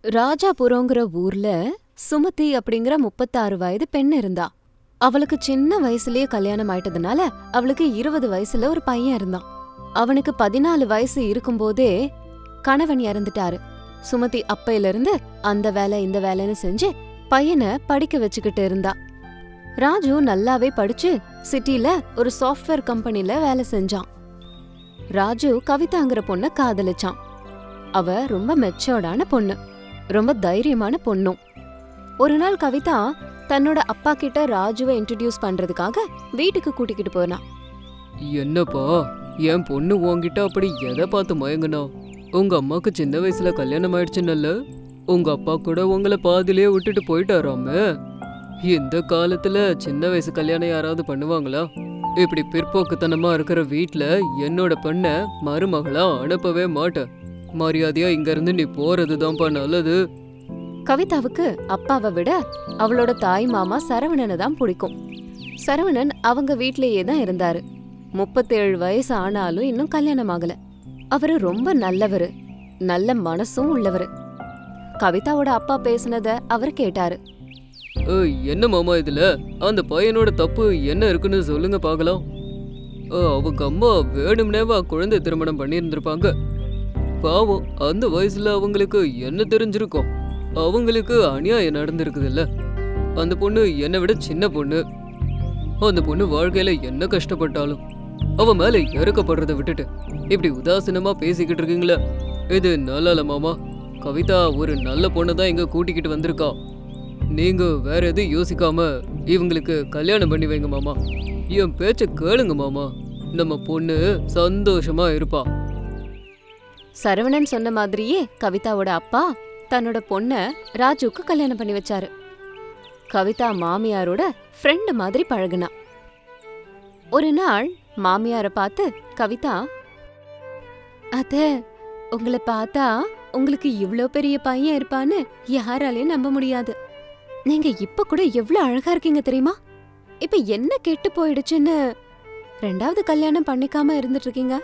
ராஜாபுரங்கிற ஊர்ல சுமதி அப்படிங்கிற முப்பத்தாறு வயது பெண் இருந்தா அவளுக்கு சின்ன வயசுலயே கல்யாணம் ஆயிட்டதுனால அவளுக்கு இருபது வயசுல ஒரு பையன் இருந்தான் அவனுக்கு பதினாலு வயசு இருக்கும்போதே கணவன் இறந்துட்டாரு சுமதி அப்பையில இருந்து அந்த வேலை இந்த வேலைன்னு செஞ்சு பையனை படிக்க வச்சுக்கிட்டு இருந்தா ராஜு நல்லாவே படிச்சு சிட்டில ஒரு சாஃப்ட்வேர் கம்பெனில வேலை செஞ்சான் ராஜு கவிதாங்கிற பொண்ண காதலிச்சான் அவ ரொம்ப மெச்சோர்டான பொண்ணு ரொம்ப தைரியமான பொண்ணும் ஒரு நாள் கவிதா தன்னோட அப்பா கிட்ட ராஜுவை இன்ட்ரடியூஸ் பண்றதுக்காக வீட்டுக்கு கூட்டிக்கிட்டு போனா என்னப்பா என் பொண்ணு உன்கிட்ட அப்படி எதை பார்த்து மயங்குனா உங்க அம்மாக்கு சின்ன வயசுல கல்யாணம் ஆயிடுச்சுன்னல்ல உங்க அப்பா கூட உங்களை பாதியிலே விட்டுட்டு போயிட்டாராமே இந்த காலத்துல சின்ன வயசு கல்யாணம் யாராவது பண்ணுவாங்களா இப்படி பிற்போக்குத்தனமா இருக்கிற வீட்ல என்னோட பொண்ண மருமகளா அனுப்பவே மாட்டேன் மரியாதையா இங்க இருந்து நீ போறதுதான்ப்பா நல்லது கவிதாவுக்கு அப்பாவை விட அவளோட தாய் மாமா சரவணனை தான் பிடிக்கும் சரவணன் அவங்க வீட்லயே தான் இருந்தாரு முப்பத்தேழு வயசு ஆனாலும் இன்னும் கல்யாணம் ஆகல அவரு ரொம்ப நல்லவரு நல்ல மனசும் உள்ளவரு கவிதாவோட அப்பா பேசுனத அவர் கேட்டாரு ஏய், என்ன மாமா இதுல அந்த பையனோட தப்பு என்ன இருக்குன்னு சொல்லுங்க பார்க்கலாம் ஆ, அவங்க அம்மா வேணும்னேவா குழந்தை திருமணம் பண்ணியிருந்திருப்பாங்க பாவம் அந்த வயசுல அவங்களுக்கு என்ன தெரிஞ்சிருக்கும் அவங்களுக்கு அநியாயம் நடந்திருக்குதுல்ல அந்த பொண்ணு என்னை விட சின்ன பொண்ணு அந்த பொண்ணு வாழ்க்கையில என்ன கஷ்டப்பட்டாலும் அவ மேல இறக்கப்படுறத விட்டுட்டு இப்படி உதாசீனமா பேசிக்கிட்டு இருக்கீங்களே இது நல்லா இல்ல மாமா கவிதா ஒரு நல்ல பொண்ணை தான் இங்க கூட்டிக்கிட்டு வந்திருக்கா நீங்க வேற எதுவும் யோசிக்காம இவங்களுக்கு கல்யாணம் பண்ணி வைங்க மாமா என் பேச்ச கேளுங்க மாமா நம்ம பொண்ணு சந்தோஷமா இருப்பா சரவணன் சொன்ன மாதிரியே கவிதாவோட அப்பா தன்னோட பொண்ண ராஜுக்கு கல்யாணம் பண்ணி வச்சாரு கவிதா மாமியாரோட ஃப்ரெண்ட் மாதிரி பழகுனா ஒரு நாள் மாமியார பார்த்து கவிதா அத்த உங்களை பார்த்தா உங்களுக்கு இவ்ளோ பெரிய பையன் இருப்பான்னு யாராலையும் நம்ப முடியாது நீங்க இப்ப கூட எவ்ளோ அழகா இருக்கீங்க தெரியுமா இப்ப என்ன கெட்டு போயிடுச்சுன்னு ரெண்டாவது கல்யாணம் பண்ணிக்காம இருந்துட்டு இருக்கீங்க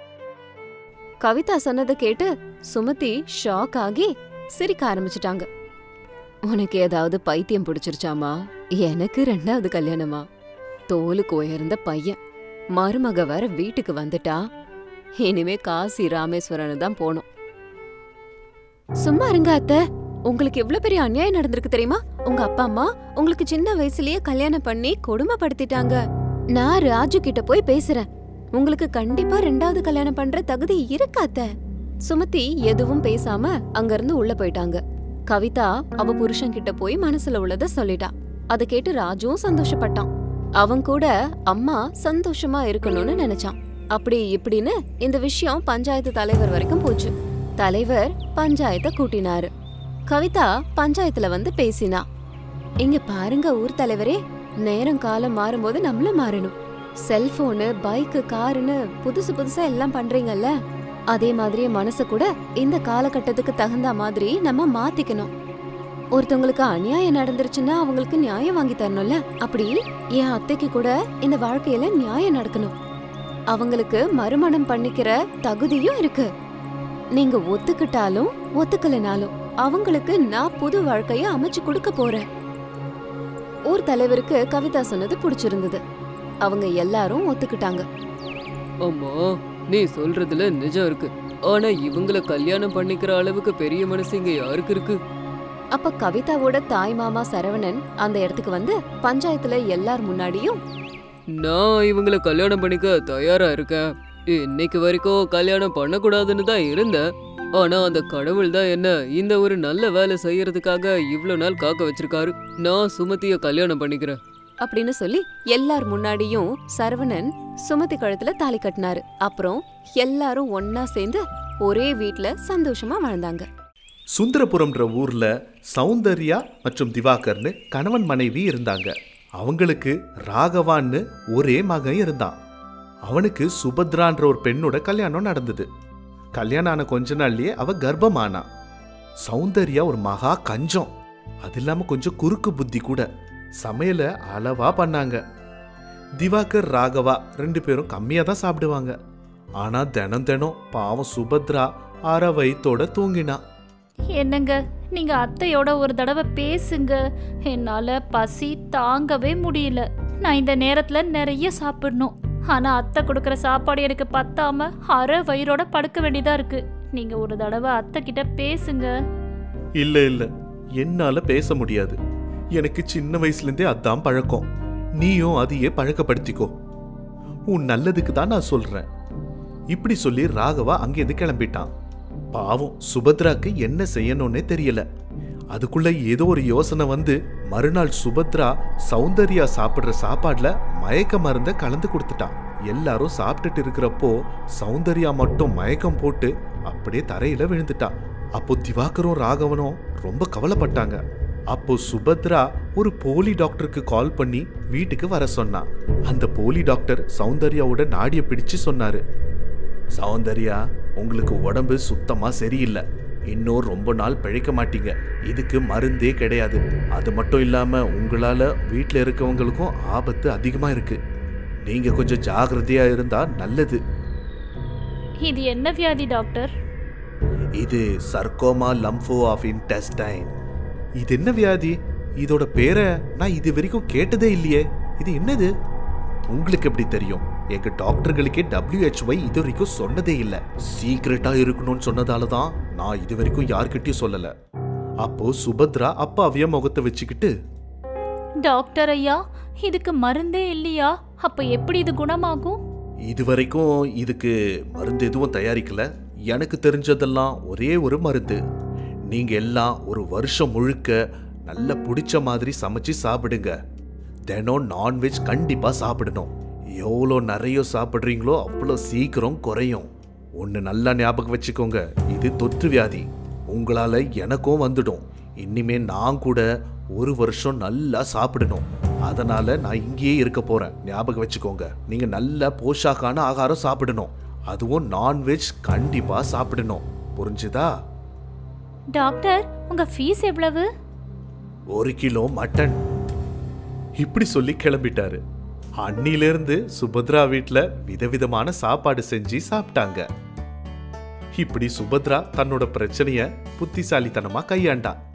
கவிதா சொன்னதை கேட்டு சுமதி ஷாக் ஆகி சிரிக்க ஆரம்பிச்சிட்டாங்க உனக்கு ஏதாவது பைத்தியம் பிடிச்சிருச்சாமா எனக்கு ரெண்டாவது கல்யாணமா தோலுக்கு உயர்ந்த பையன் மருமக வேற வீட்டுக்கு வந்துட்டா இனிமே காசி ராமேஸ்வரன் தான் போகணும் சும்மா இருங்க அத்தை உங்களுக்கு எவ்வளவு பெரிய அநியாயம் நடந்திருக்கு தெரியுமா உங்க அப்பா அம்மா உங்களுக்கு சின்ன வயசுலயே கல்யாணம் பண்ணி கொடுமைப்படுத்திட்டாங்க நான் ராஜு கிட்ட போய் பேசுறேன் உங்களுக்கு கண்டிப்பா ரெண்டாவது கல்யாணம் பண்ற தகுதி இருக்கு அத்தை சுமதி எதுவும் பேசாம அங்கிருந்து உள்ள போயிட்டாங்க கவிதா அவ புருஷன் கிட்ட போய் மனசுல உள்ளத சொல்லிட்டா அத கேட்டு ராஜுவும் சந்தோஷப்பட்டான் அவன் கூட அம்மா சந்தோஷமா இருக்கணும்னு நினைச்சான் அப்படி இப்படின்னு இந்த விஷயம் பஞ்சாயத்து தலைவர் வரைக்கும் போச்சு தலைவர் பஞ்சாயத்தை கூட்டினாரு கவிதா பஞ்சாயத்துல வந்து பேசினா இங்க பாருங்க ஊர் தலைவரே நேரம் காலம் மாறும்போது நம்மளும் மாறணும் செல்போனு பைக்கு காருன்னு புதுசு புதுசா எல்லாம் பண்றீங்கல்ல அதே மாதிரியே மனச கூட இந்த காலகட்டத்துக்கு தகுந்த மாதிரி நம்ம மாத்திக்கணும் ஒருத்தவங்களுக்கு அநியாயம் நடந்துருச்சுன்னா அவங்களுக்கு நியாயம் வாங்கி தரணும்ல அப்படி என் அத்தைக்கு கூட இந்த வாழ்க்கையில நியாயம் நடக்கணும் அவங்களுக்கு மறுமணம் பண்ணிக்கிற தகுதியும் இருக்கு நீங்க ஒத்துக்கிட்டாலும் ஒத்துக்கலைனாலும் அவங்களுக்கு நான் புது வாழ்க்கைய அமைச்சு கொடுக்க போறேன் ஊர் தலைவருக்கு கவிதா சொன்னது பிடிச்சிருந்தது அவங்க எல்லாரும் ஒத்துக்கிட்டாங்க அம்மா நீ சொல்றதுல நிஜம் இருக்கு ஆனா இவங்கள கல்யாணம் பண்ணிக்கிற அளவுக்கு பெரிய மனசு இங்க யாருக்கு இருக்கு அப்ப கவிதாவோட தாய் மாமா சரவணன் அந்த இடத்துக்கு வந்து பஞ்சாயத்துல எல்லார் முன்னாடியும் நான் இவங்கள கல்யாணம் பண்ணிக்க தயாரா இருக்கேன் இன்னைக்கு வரைக்கும் கல்யாணம் பண்ணக்கூடாதுன்னு தான் இருந்தேன் ஆனா அந்த கடவுள் தான் என்ன இந்த ஒரு நல்ல வேலை செய்யறதுக்காக இவ்ளோ நாள் காக்க வச்சிருக்காரு நான் சுமதிய கல்யாணம் பண்ணிக்கிறேன் அப்படின்னு சொல்லி எல்லார் முன்னாடியும் சரவணன் சுமதி கழுத்துல தாலி கட்டினாரு அப்புறம் எல்லாரும் ஒன்னா சேர்ந்து ஒரே வீட்ல சந்தோஷமா வாழ்ந்தாங்க சுந்தரபுரம்ன்ற ஊர்ல சௌந்தர்யா மற்றும் திவாகர்னு கணவன் மனைவி இருந்தாங்க அவங்களுக்கு ராகவான்னு ஒரே மகன் இருந்தான் அவனுக்கு சுபத்ரான்ற ஒரு பெண்ணோட கல்யாணம் நடந்தது கல்யாணம் ஆன கொஞ்ச நாள்லயே அவ கர்ப்பமானா சௌந்தர்யா ஒரு மகா கஞ்சம் அது இல்லாம கொஞ்சம் குறுக்கு புத்தி கூட சமையல அளவா பண்ணாங்க திவாகர் ராகவா ரெண்டு பேரும் கம்மியா தான் சாப்பிடுவாங்க ஆனா தினம் தினம் பாவம் சுபத்ரா அரை வயித்தோட தூங்கினா என்னங்க நீங்க அத்தையோட ஒரு தடவை பேசுங்க என்னால பசி தாங்கவே முடியல நான் இந்த நேரத்துல நிறைய சாப்பிடணும் ஆனா அத்தை கொடுக்கற சாப்பாடு எனக்கு பத்தாம அரை வயிறோட படுக்க வேண்டியதா இருக்கு நீங்க ஒரு தடவை அத்தை கிட்ட பேசுங்க இல்ல இல்ல என்னால பேச முடியாது எனக்கு சின்ன வயசுல இருந்தே அதான் பழக்கம் நீயும் அதையே பழக்கப்படுத்திக்கோ உன் நல்லதுக்கு தான் நான் சொல்றேன் இப்படி சொல்லி ராகவா அங்கேருந்து கிளம்பிட்டான் பாவம் சுபத்ராக்கு என்ன செய்யணும்னே தெரியல அதுக்குள்ள ஏதோ ஒரு யோசனை வந்து மறுநாள் சுபத்ரா சௌந்தர்யா சாப்பிடுற சாப்பாடுல மயக்க மருந்த கலந்து கொடுத்துட்டான் எல்லாரும் சாப்பிட்டுட்டு இருக்கிறப்போ சௌந்தர்யா மட்டும் மயக்கம் போட்டு அப்படியே தரையில விழுந்துட்டான் அப்போ திவாகரும் ராகவனும் ரொம்ப கவலைப்பட்டாங்க அப்போ சுபத்ரா ஒரு போலி டாக்டருக்கு கால் பண்ணி வீட்டுக்கு வர சொன்னா அந்த போலி டாக்டர் சௌந்தர்யாவோட நாடிய பிடிச்சு சொன்னாரு சௌந்தர்யா உங்களுக்கு உடம்பு சுத்தமா சரியில்லை இன்னும் ரொம்ப நாள் பிழைக்க மாட்டீங்க இதுக்கு மருந்தே கிடையாது அது மட்டும் இல்லாம உங்களால வீட்டில் இருக்கவங்களுக்கும் ஆபத்து அதிகமா இருக்கு நீங்க கொஞ்சம் ஜாகிரதையா இருந்தா நல்லது இது என்ன வியாதி டாக்டர் இது சர்க்கோமா லம்ஃபோ ஆஃப் இன்டெஸ்டைன் இது என்ன வியாதி இதோட பேரை நான் இது வரைக்கும் கேட்டதே இல்லையே இது என்னது உங்களுக்கு எப்படி தெரியும் எங்க டாக்டர்களுக்கே டபிள்யூஹெச்ஒய் இது வரைக்கும் சொன்னதே இல்லை சீக்ரெட்டா இருக்கணும்னு சொன்னதால தான் நான் இது வரைக்கும் யார்கிட்டயும் சொல்லல அப்போ சுபத்ரா அப்பாவிய முகத்தை வச்சுக்கிட்டு டாக்டர் ஐயா இதுக்கு மருந்தே இல்லையா அப்ப எப்படி இது குணமாகும் இது வரைக்கும் இதுக்கு மருந்து எதுவும் தயாரிக்கல எனக்கு தெரிஞ்சதெல்லாம் ஒரே ஒரு மருந்து நீங்க எல்லாம் ஒரு வருஷம் முழுக்க நல்ல பிடிச்ச மாதிரி சமைச்சு சாப்பிடுங்க தினம் நான்வெஜ் கண்டிப்பா சாப்பிடணும் எவ்வளோ நிறைய சாப்பிட்றீங்களோ அவ்வளோ சீக்கிரம் குறையும் ஒன்று நல்லா ஞாபகம் வச்சுக்கோங்க இது தொற்று வியாதி உங்களால எனக்கும் வந்துடும் இனிமே நான் கூட ஒரு வருஷம் நல்லா சாப்பிடணும் அதனால நான் இங்கேயே இருக்க போறேன் ஞாபகம் வச்சுக்கோங்க நீங்க நல்ல போஷாக்கான ஆகாரம் சாப்பிடணும் அதுவும் நான்வெஜ் கண்டிப்பா சாப்பிடணும் புரிஞ்சுதா டாக்டர் உங்க ஃபீஸ் எவ்வளவு ஒரு கிலோ மட்டன் இப்படி சொல்லி கிளம்பிட்டாரு அன்னிலிருந்து சுபத்ரா வீட்ல விதவிதமான சாப்பாடு செஞ்சு சாப்பிட்டாங்க இப்படி சுபத்ரா தன்னோட பிரச்சனைய புத்திசாலித்தனமா கையாண்டா